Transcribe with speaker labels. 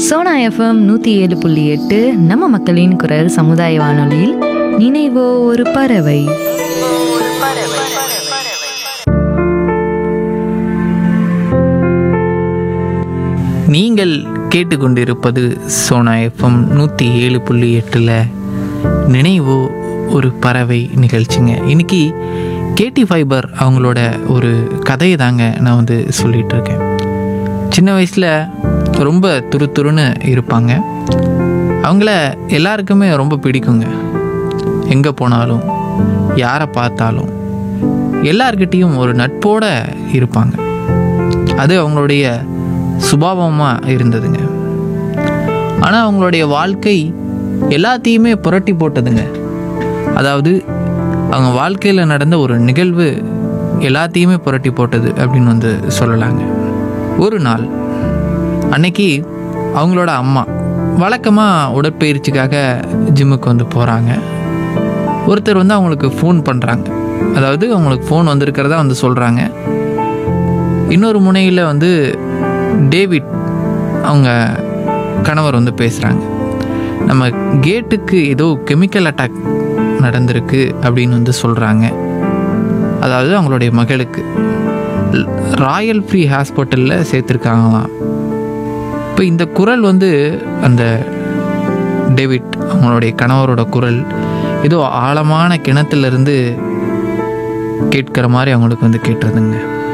Speaker 1: Sona FM நூற்றி ஏழு புள்ளி எட்டு நம்ம மக்களின் குரல் சமுதாய வானொலியில் நினைவோ ஒரு பறவை
Speaker 2: நீங்கள் கேட்டுக்கொண்டிருப்பது சோனா எஃப்எம் நூற்றி ஏழு புள்ளி எட்டில் நினைவு ஒரு பறவை நிகழ்ச்சிங்க இன்னைக்கு கேடி ஃபைபர் அவங்களோட ஒரு கதையை தாங்க நான் வந்து சொல்லிட்டு இருக்கேன் சின்ன வயசில் ரொம்ப துரு துருன்னு இருப்பாங்க அவங்கள எல்லாருக்குமே ரொம்ப பிடிக்குங்க எங்கே போனாலும் யாரை பார்த்தாலும் எல்லார்கிட்டேயும் ஒரு நட்போடு இருப்பாங்க அது அவங்களுடைய சுபாவமாக இருந்ததுங்க ஆனால் அவங்களுடைய வாழ்க்கை எல்லாத்தையுமே புரட்டி போட்டதுங்க அதாவது அவங்க வாழ்க்கையில் நடந்த ஒரு நிகழ்வு எல்லாத்தையுமே புரட்டி போட்டது அப்படின்னு வந்து சொல்லலாங்க ஒரு நாள் அன்னைக்கு அவங்களோட அம்மா வழக்கமாக உடற்பயிற்சிக்காக ஜிம்முக்கு வந்து போகிறாங்க ஒருத்தர் வந்து அவங்களுக்கு ஃபோன் பண்ணுறாங்க அதாவது அவங்களுக்கு ஃபோன் வந்திருக்கிறதா வந்து சொல்கிறாங்க இன்னொரு முனையில் வந்து டேவிட் அவங்க கணவர் வந்து பேசுகிறாங்க நம்ம கேட்டுக்கு ஏதோ கெமிக்கல் அட்டாக் நடந்திருக்கு அப்படின்னு வந்து சொல்கிறாங்க அதாவது அவங்களுடைய மகளுக்கு ல்- ராயல் ஃப்ரீ ஹாஸ்பிட்டலில் சேர்த்துருக்காங்களாம் இப்போ இந்த குரல் வந்து அந்த டேவிட் அவங்களுடைய கணவரோட குரல் ஏதோ ஆழமான கிணத்துலேருந்து கேட்குற மாதிரி அவங்களுக்கு வந்து கேட்டுருதுங்க